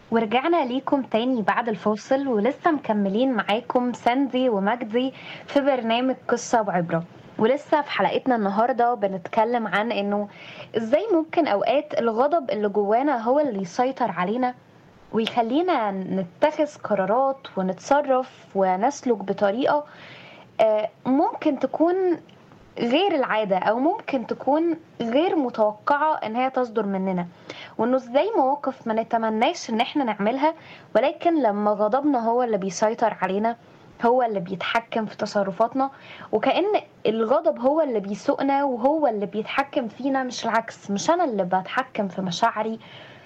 ورجعنا ليكم تاني بعد الفاصل ولسه مكملين معاكم ساندي ومجدي في برنامج قصة وعبرة ولسه في حلقتنا النهاردة بنتكلم عن انه ازاي ممكن اوقات الغضب اللي جوانا هو اللي يسيطر علينا ويخلينا نتخذ قرارات ونتصرف ونسلك بطريقة آه، ممكن تكون غير العادة أو ممكن تكون غير متوقعة إن هي تصدر مننا وإنه إزاي مواقف ما نتمناش إن إحنا نعملها ولكن لما غضبنا هو اللي بيسيطر علينا هو اللي بيتحكم في تصرفاتنا وكأن الغضب هو اللي بيسوقنا وهو اللي بيتحكم فينا مش العكس مش أنا اللي بتحكم في مشاعري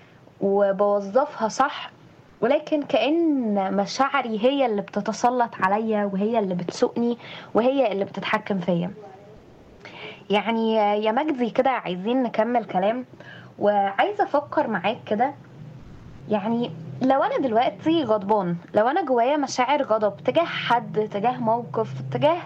وبوظفها صح ولكن كأن مشاعري هي اللي بتتسلط عليا وهي اللي بتسوقني وهي اللي بتتحكم فيا يعني يا مجدي كده عايزين نكمل كلام وعايزه افكر معاك كده يعني لو انا دلوقتي غضبان لو انا جوايا مشاعر غضب تجاه حد تجاه موقف تجاه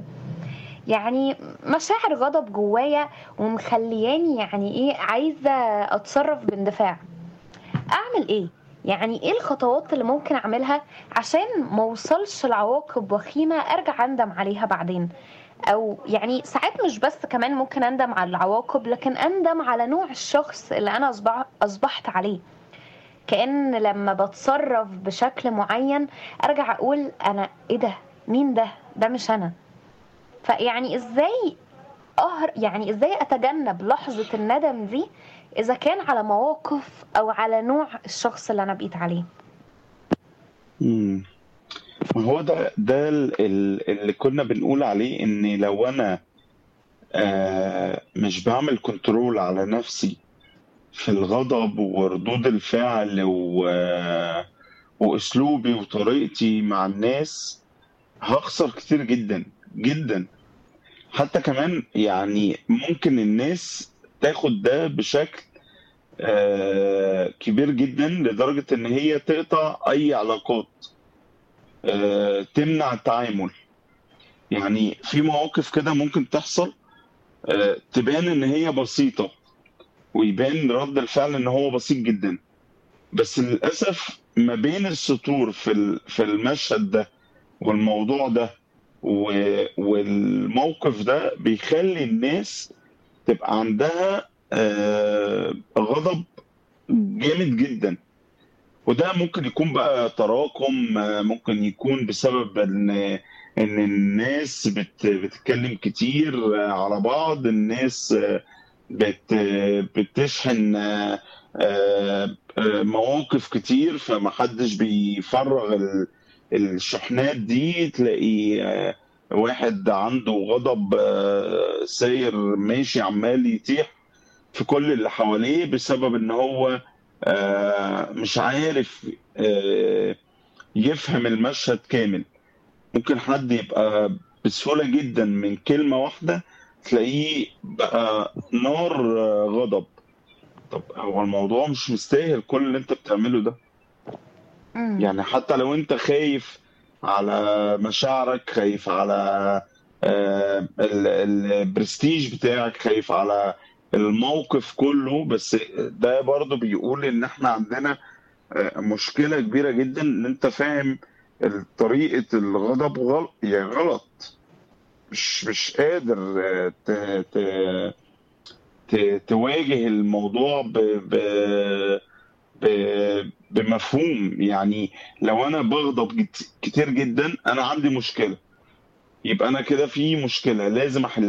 يعني مشاعر غضب جوايا ومخلياني يعني ايه عايزه اتصرف باندفاع اعمل ايه يعني ايه الخطوات اللي ممكن اعملها عشان ما اوصلش لعواقب وخيمه ارجع اندم عليها بعدين او يعني ساعات مش بس كمان ممكن اندم على العواقب لكن اندم على نوع الشخص اللي انا أصبح اصبحت عليه كأن لما بتصرف بشكل معين ارجع اقول انا ايه ده مين ده ده مش انا فيعني ازاي أهر يعني ازاي اتجنب لحظة الندم دي اذا كان على مواقف او على نوع الشخص اللي انا بقيت عليه امم ما هو ده ده ال- ال- اللي كنا بنقول عليه ان لو انا آه مش بعمل كنترول على نفسي في الغضب وردود الفعل و آه، واسلوبي وطريقتي مع الناس هخسر كتير جدا جدا حتى كمان يعني ممكن الناس تاخد ده بشكل آه كبير جدا لدرجة ان هي تقطع اي علاقات آه تمنع التعامل يعني في مواقف كده ممكن تحصل آه تبان ان هي بسيطة ويبان رد الفعل ان هو بسيط جدا بس للاسف ما بين السطور في ال- في المشهد ده والموضوع ده و- والموقف ده بيخلي الناس تبقى عندها آه، غضب جامد جدا وده ممكن يكون بقى تراكم آه، ممكن يكون بسبب ان ان الناس بت بتتكلم كتير آه، على بعض الناس آه، بت بتشحن آه، آه، آه، مواقف كتير فمحدش بيفرغ ال- الشحنات دي تلاقي آه، واحد عنده غضب آه، ساير ماشي عمال يطيح في كل اللي حواليه بسبب ان هو آه، مش عارف آه، يفهم المشهد كامل ممكن حد يبقى بسهولة جدا من كلمة واحدة تلاقيه بقى نار آه، غضب طب هو الموضوع مش مستاهل كل اللي انت بتعمله ده امم يعني حتى لو انت خايف على مشاعرك خايف على آه، ال- ال- البرستيج بتاعك خايف على الموقف كله بس ده برضو بيقول ان احنا عندنا آه، مشكلة كبيرة جدا ان انت فاهم طريقة الغضب غلط يعني غلط مش مش قادر آه، ت... ت... ت... تواجه الموضوع ب... ب... ب... بمفهوم يعني لو انا بغضب جت- كتير جدا انا عندي مشكلة يبقى انا كده في مشكلة لازم احلها